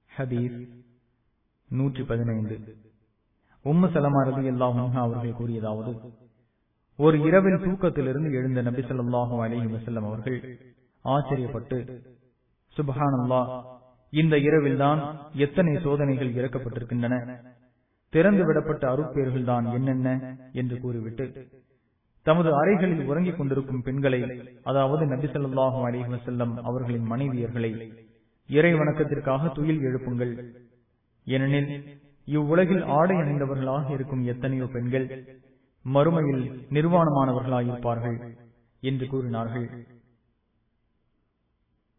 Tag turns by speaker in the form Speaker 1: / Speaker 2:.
Speaker 1: ஹதீஸ் நூற்றி பதினைந்து உம்மு சலமா ரதி அல்லாஹா அவர்கள் கூறியதாவது ஒரு இரவில் தூக்கத்திலிருந்து எழுந்த நபி சொல்லாஹு அலஹி வசல்லம் அவர்கள் ஆச்சரியப்பட்டு சுபஹானல்லா இந்த இரவில்தான் எத்தனை சோதனைகள் இறக்கப்பட்டிருக்கின்றன திறந்து விடப்பட்ட அருட்பேர்கள் தான் என்னென்ன என்று கூறிவிட்டு தமது அறைகளில் உறங்கிக் கொண்டிருக்கும் பெண்களை அதாவது நபி சொல்லாஹு அலஹி வசல்லம் அவர்களின் மனைவியர்களை இறை வணக்கத்திற்காக துயில் எழுப்புங்கள் ஏனெனில் இவ்வுலகில் ஆடை அணிந்தவர்களாக இருக்கும் எத்தனையோ பெண்கள் மறுமையில் நிர்வாணமானவர்களாயிருப்பார்கள் என்று கூறினார்கள்